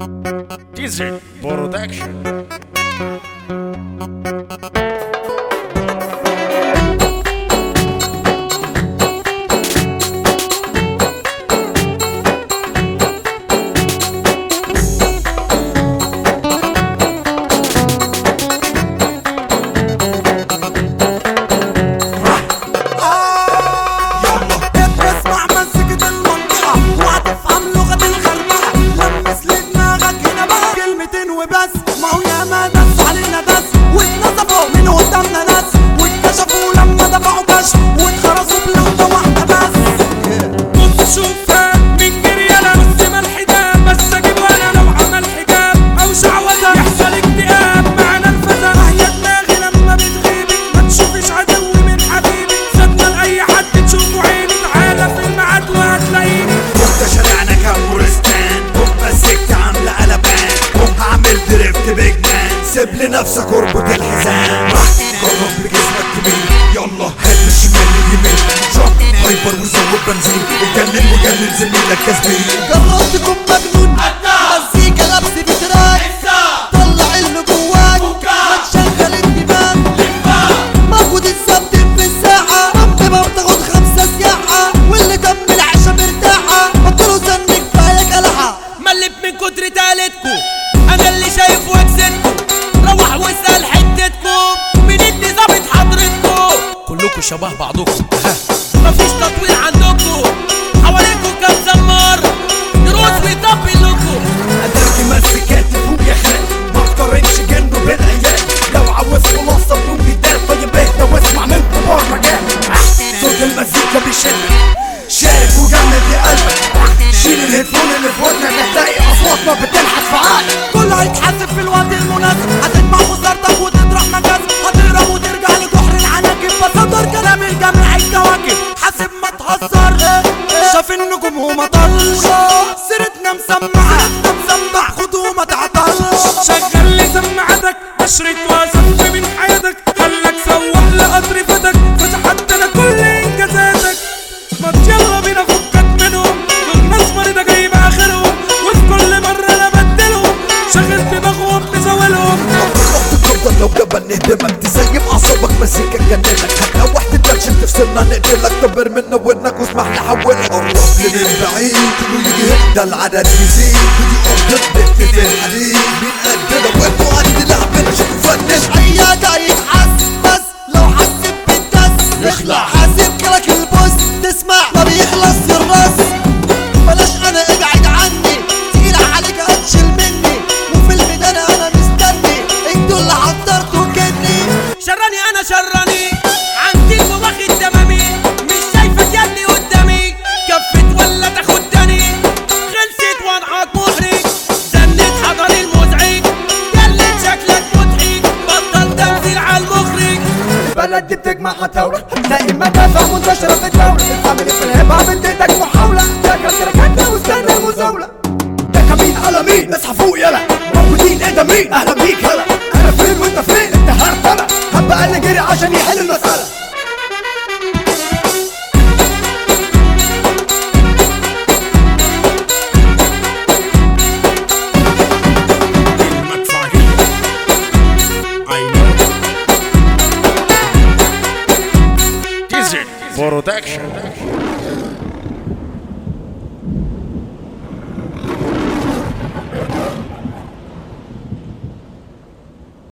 Diesel Production. اسمع مزيكة المنطقة وهتفهم لغة الخربقة لمس لدماغك هنا بقى كلمتين وبس ما هو ياما دس علينا دس واتنصفوا من قدامنا ناس واكتشفوا لما دفعوا كشف واتخرسوا بلقطة واحدة بس بص شوفها من جريانة بس ما الحجاب بس اجيب وانا لو عمل حجاب او شعوذة يحصل اكتئاب معنى الفتى هي دماغي لما بتغيبي ما تشوفيش عدو من حبيبي صدمة لاي حد تشوفه عيني تعالى في الميعاد وهتلاقيني ده شارعنا كابورستان هم السكة عاملة قلبان هم هعمل دريفت بيج مان سيب لنفسك اربط الحزام جرب بجسمك تميل يلا هات الشمال اليمين شوك هايبر وزود بنزين اتجنن وجنن زميلك كسبين جربت تكون مجنون مزيكا لبس بتراك طلع اللي جواك ما تشغل الدماغ موجود السبت في الساعة رب ما بتاخد خمسة سياحة واللي تم العيشة مرتاحة بطلوا زن كفاية كلحة ملب من كتر تالتكو انا اللي شايف وجزتكو روح واسأل حتتكو مين اللي ظابط حضرتكو كلكو شبه بعضكم مفيش تطوير عندكو حواليكو كام زمار دروس ويطبل لكم اداكي مسكات فوق يا خال ما تقارنش جنبه بالعيال لو عاوز خلاصة بدون جدال طيب اهدى واسمع من كبار مجال صوت المزيكا بيشدك شارك وجمد يا قلبك شيل الهيدفون اللي في ودنك هتلاقي اصواتنا بتنحت في عقلك كله هيتحاسب في الوقت المناسب هتجمع خسارتك وتطرح مكاسب هتهرب وترجع لجحر العناكب بصدر كلام الجميع الكواكب حاسب ما تهزر شاف النجوم وما طلش سيرتنا مسمعة سيرتنا مسمع خد وما تعطلش شغل لي سماعتك اشرك واسف من حياتك خلك سوح لقطر فتك فتحت انا كل انجازاتك ما يلا بينا فكك منهم دول ناس مريضة جايبة اخرهم وفي كل مرة انا بدلهم شغل دماغهم بزاولهم ضغط القبضة لو جبل نهدمك تسيب اعصابك مزيكا تجننك هتلوح تتنشن تفصلنا نقتلك طبر منا ودنك واسمح نحولك قرب لي من بعيد كله يجي هنا ده العدد يزيد ودي ارض بنت في الحديد مين قدنا وانتوا قد لعبنا شوفوا فنش عيادة يتحس بس لو حسب بالدس اخلع. حاسب كلك البوس تسمع ما بيخلص الراس بلاش انا ابعد عني تقيل عليك هتشيل مني وفي الميدان انا مستني انتوا اللي حضرتوا كني شراني انا شراني عندي واخد دمامي مش شايفك ياللي قدامي كفت ولا تاخدني خلصت وضعك محرج زنت حضري المزعج قلت شكلك مضحك بطل تمثيل على المخرج البلد دي بتجمع هتاورة هتلاقي مدافع منتشرة في الدولة الفاميلي في الهيب هوب اديتك محاولة فاكر تركتنا واستنى المزاولة ده كمين على مين اصحى فوق يلا موجودين ايه ده مين اهلا بيك هلا انا فين وانت فين انت هرتلة هبقى اللي جري عشان يحل المسألة المدفعية. I know. Diesel Production.